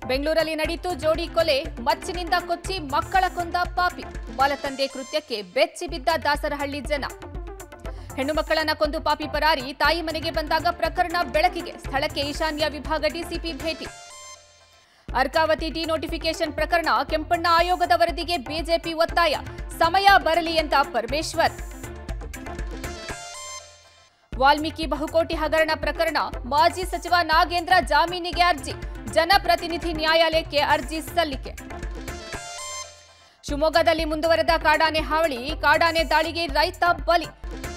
ಬೆಂಗಳೂರಲ್ಲಿ ನಡೀತು ಜೋಡಿ ಕೊಲೆ ಮಚ್ಚಿನಿಂದ ಕೊಚ್ಚಿ ಮಕ್ಕಳ ಕೊಂದ ಪಾಪಿ ಬಾಲತಂದೆ ಕೃತ್ಯಕ್ಕೆ ಬೆಚ್ಚಿ ಬಿದ್ದ ದಾಸರಹಳ್ಳಿ ಜನ ಹೆಣ್ಣು ಮಕ್ಕಳನ್ನ ಕೊಂದು ಪಾಪಿ ಪರಾರಿ ತಾಯಿ ಮನೆಗೆ ಬಂದಾಗ ಪ್ರಕರಣ ಬೆಳಕಿಗೆ ಸ್ಥಳಕ್ಕೆ ಈಶಾನ್ಯ ವಿಭಾಗ ಡಿಸಿಪಿ ಭೇಟಿ ಅರ್ಕಾವತಿ ಡಿ ನೋಟಿಫಿಕೇಶನ್ ಪ್ರಕರಣ ಕೆಂಪಣ್ಣ ಆಯೋಗದ ವರದಿಗೆ ಬಿಜೆಪಿ ಒತ್ತಾಯ ಸಮಯ ಬರಲಿ ಎಂದ ಪರಮೇಶ್ವರ್ ವಾಲ್ಮೀಕಿ ಬಹುಕೋಟಿ ಹಗರಣ ಪ್ರಕರಣ ಮಾಜಿ ಸಚಿವ ನಾಗೇಂದ್ರ ಜಾಮೀನಿಗೆ ಅರ್ಜಿ ಜನಪ್ರತಿನಿಧಿ ನ್ಯಾಯಾಲಯಕ್ಕೆ ಅರ್ಜಿ ಸಲ್ಲಿಕೆ ಶಿವಮೊಗ್ಗದಲ್ಲಿ ಮುಂದುವರೆದ ಕಾಡಾನೆ ಹಾವಳಿ ಕಾಡಾನೆ ದಾಳಿಗೆ ರೈತ ಬಲಿ